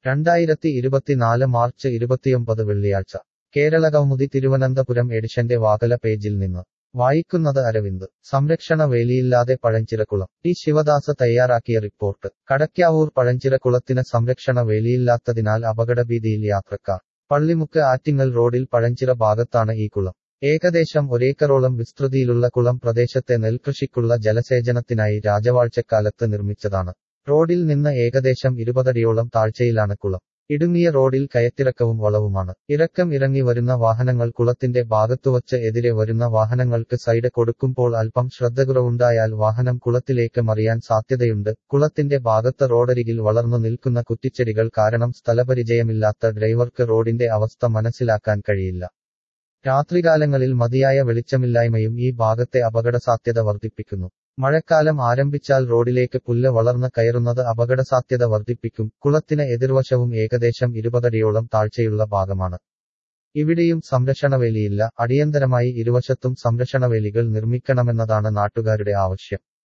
രണ്ടായിരത്തി ഇരുപത്തിനാല് മാർച്ച് ഇരുപത്തിയൊമ്പത് വെള്ളിയാഴ്ച കേരളകൗമുദി തിരുവനന്തപുരം എഡിഷന്റെ വാകല പേജിൽ നിന്ന് വായിക്കുന്നത് അരവിന്ദ് സംരക്ഷണ വേലിയില്ലാതെ പഴഞ്ചിറക്കുളം ടി ശിവദാസ തയ്യാറാക്കിയ റിപ്പോർട്ട് കടയ്ക്കാവൂർ പഴഞ്ചിറക്കുളത്തിന് സംരക്ഷണ വേലിയില്ലാത്തതിനാൽ അപകടഭീതിയിൽ യാത്രക്കാർ പള്ളിമുക്ക് ആറ്റിങ്ങൽ റോഡിൽ പഴഞ്ചിറ ഭാഗത്താണ് ഈ കുളം ഏകദേശം ഒരേക്കറോളം വിസ്തൃതിയിലുള്ള കുളം പ്രദേശത്തെ നെൽകൃഷിക്കുള്ള ജലസേചനത്തിനായി രാജവാഴ്ചക്കാലത്ത് നിർമ്മിച്ചതാണ് റോഡിൽ നിന്ന് ഏകദേശം ഇരുപതടിയോളം താഴ്ചയിലാണ് കുളം ഇടുങ്ങിയ റോഡിൽ കയറ്റിറക്കവും വളവുമാണ് ഇറക്കം ഇറങ്ങി വരുന്ന വാഹനങ്ങൾ കുളത്തിന്റെ ഭാഗത്തുവച്ച് എതിരെ വരുന്ന വാഹനങ്ങൾക്ക് സൈഡ് കൊടുക്കുമ്പോൾ അല്പം ശ്രദ്ധകുറവുണ്ടായാൽ വാഹനം കുളത്തിലേക്ക് മറിയാൻ സാധ്യതയുണ്ട് കുളത്തിന്റെ ഭാഗത്ത് റോഡരികിൽ വളർന്നു നിൽക്കുന്ന കുറ്റിച്ചെടികൾ കാരണം സ്ഥലപരിചയമില്ലാത്ത ഡ്രൈവർക്ക് റോഡിന്റെ അവസ്ഥ മനസ്സിലാക്കാൻ കഴിയില്ല രാത്രികാലങ്ങളിൽ മതിയായ വെളിച്ചമില്ലായ്മയും ഈ ഭാഗത്തെ അപകടസാധ്യത വർദ്ധിപ്പിക്കുന്നു മഴക്കാലം ആരംഭിച്ചാൽ റോഡിലേക്ക് പുല്ല് വളർന്ന് കയറുന്നത് അപകടസാധ്യത വർദ്ധിപ്പിക്കും കുളത്തിന് എതിർവശവും ഏകദേശം ഇരുപതടിയോളം താഴ്ചയുള്ള ഭാഗമാണ് ഇവിടെയും സംരക്ഷണവേലിയില്ല അടിയന്തരമായി ഇരുവശത്തും സംരക്ഷണവേലികൾ നിർമ്മിക്കണമെന്നതാണ് നാട്ടുകാരുടെ ആവശ്യം